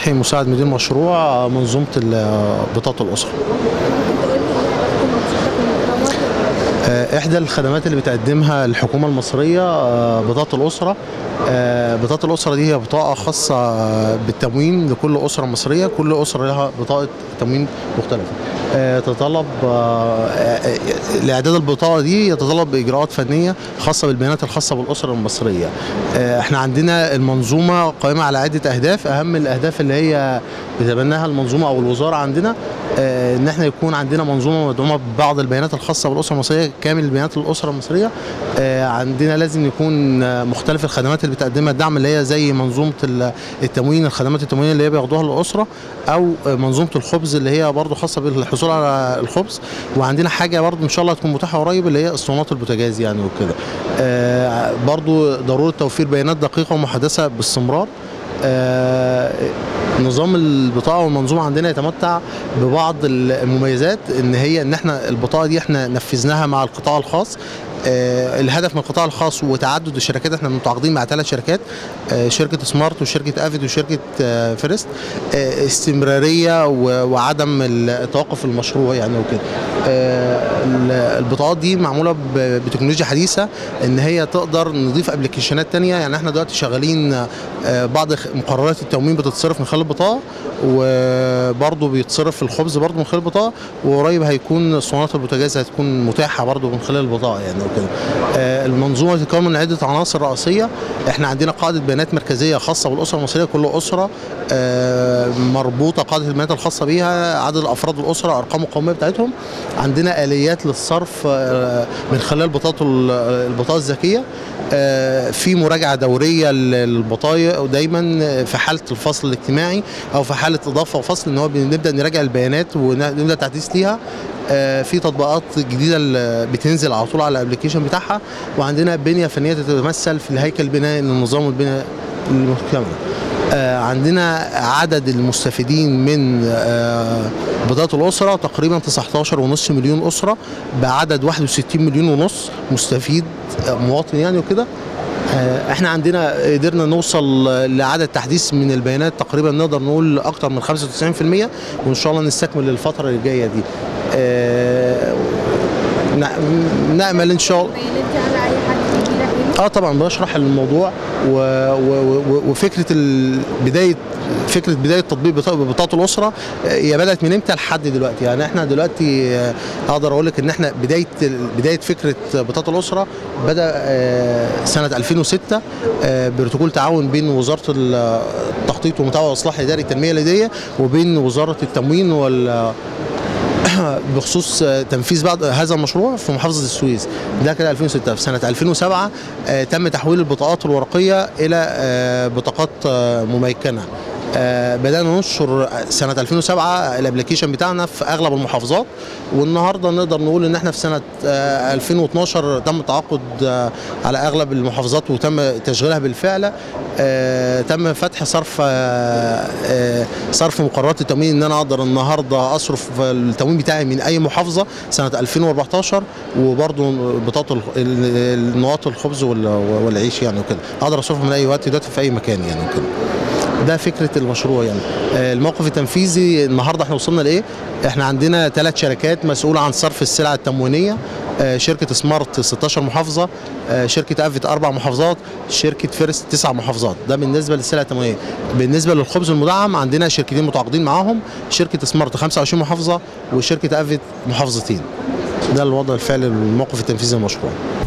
فتحي مساعد مدير مشروع منظومه ال- بطاقه الاسره آه، احدى الخدمات اللي بتقدمها الحكومه المصريه آه، بطاقه الاسره آه، بطاقه الاسره دي هي بطاقه خاصه آه، بالتموين لكل اسره مصريه كل اسره لها بطاقه تموين مختلفه آه، تتطلب آه، آه، لاعداد البطاقه دي يتطلب اجراءات فنيه خاصه بالبيانات الخاصه بالاسره المصريه آه، احنا عندنا المنظومه قائمه على عده اهداف اهم الاهداف اللي هي بتبناها المنظومه او الوزاره عندنا آه، ان احنا يكون عندنا منظومه مدعومه ببعض البيانات الخاصه بالاسره المصريه كامل البيانات للاسره المصريه آه، عندنا لازم يكون آه، مختلف الخدمات اللي بتقدمها الدعم اللي هي زي منظومه ال- التموين الخدمات التموينيه اللي هي بياخدوها للاسره او آه، منظومه الخبز اللي هي برضو خاصه بالحصول على الخبز وعندنا حاجه برضو ان شاء الله تكون متاحه قريب اللي هي اسطوانات البوتاجاز يعني وكده آه، برضو ضروره توفير بيانات دقيقه ومحدثه باستمرار آه، نظام البطاقه والمنظومه عندنا يتمتع ببعض المميزات ان هي ان احنا البطاقه دي احنا نفذناها مع القطاع الخاص آه، الهدف من القطاع الخاص وتعدد الشركات احنا متعاقدين مع ثلاث شركات آه، شركه سمارت وشركه افيد وشركه آه، فيرست آه، استمراريه و- وعدم التوقف المشروع يعني وكده آه، ال- البطاقات دي معموله ب- بتكنولوجيا حديثه ان هي تقدر نضيف ابلكيشنات تانية يعني احنا دلوقتي شغالين آه، بعض خ- مقررات التموين بتتصرف من خلال البطاقه وبرضه بيتصرف الخبز برضه من خلال البطاقه وقريب هيكون اسطوانات البوتاجاز هتكون متاحه برضه من خلال البطاقه يعني وكده آه، المنظومه تتكون من عده عناصر رئيسيه احنا عندنا قاعده بيانات مركزيه خاصه بالاسره المصريه كل اسره آه، مربوطه قاعده البيانات الخاصه بيها عدد افراد الاسره ارقام القوميه بتاعتهم عندنا اليات للصرف آه، من خلال بطاقه ال- البطاقه الذكيه آه، في مراجعه دوريه للبطايق ودايما في حاله الفصل الاجتماعي او في حاله اضافه وفصل ان هو بنبدا نراجع البيانات ونبدا تحديث ليها آه، في تطبيقات جديده اللي بتنزل على طول على الابلكيشن بتاعها وعندنا بنيه فنيه تتمثل في الهيكل البنائي للنظام والبنيه المكتمله آه، عندنا عدد المستفيدين من آه، بطاقة الأسرة تقريبا 19.5 مليون أسرة بعدد 61 مليون ونص مستفيد آه، مواطن يعني وكده آه، احنا عندنا قدرنا نوصل لعدد تحديث من البيانات تقريبا نقدر نقول اكتر من 95% وان شاء الله نستكمل الفتره الجايه دي آه، نع- نامل ان شاء الله بيانات على اي حد يجي لك منه اه طبعا بشرح الموضوع و... و... و... وفكره ال... بدايه فكره بدايه تطبيق بطاقه بطاقه الاسره آه، هي بدات من امتى لحد دلوقتي يعني احنا دلوقتي آه، اقدر اقول لك ان احنا بدايه بدايه فكره بطاقه الاسره بدا آه، سنه 2006 آه، بروتوكول تعاون بين وزاره التخطيط ومتابعه واصلاح اداري التنميه اليديه وبين وزاره التموين وال بخصوص آه، تنفيذ بعض هذا المشروع في محافظه السويس ده كده 2006 في سنه 2007 آه، تم تحويل البطاقات الورقيه الى آه، بطاقات آه، مميكنه آه، بدانا ننشر سنه 2007 الابلكيشن بتاعنا في اغلب المحافظات والنهارده نقدر نقول ان احنا في سنه آه، 2012 تم التعاقد آه، على اغلب المحافظات وتم تشغيلها بالفعل آه، تم فتح صرف آه، آه، صرف مقررات التموين ان انا اقدر النهارده اصرف التموين بتاعي من اي محافظه سنه 2014 وبرضه بطاقه ال- ال- النواط الخبز وال- والعيش يعني وكده اقدر اصرفها من اي وقت دلوقتي في اي مكان يعني وكده ده فكره المشروع يعني آه، الموقف التنفيذي النهارده احنا وصلنا لايه احنا عندنا ثلاث شركات مسؤوله عن صرف السلع التموينيه آه، شركه سمارت 16 محافظه آه، شركه افيت اربع محافظات شركه فيرست تسع محافظات ده بالنسبه للسلع التموينيه بالنسبه للخبز المدعم عندنا شركتين متعاقدين معاهم شركه سمارت 25 محافظه وشركه افيت محافظتين ده الوضع الفعلي للموقف التنفيذي للمشروع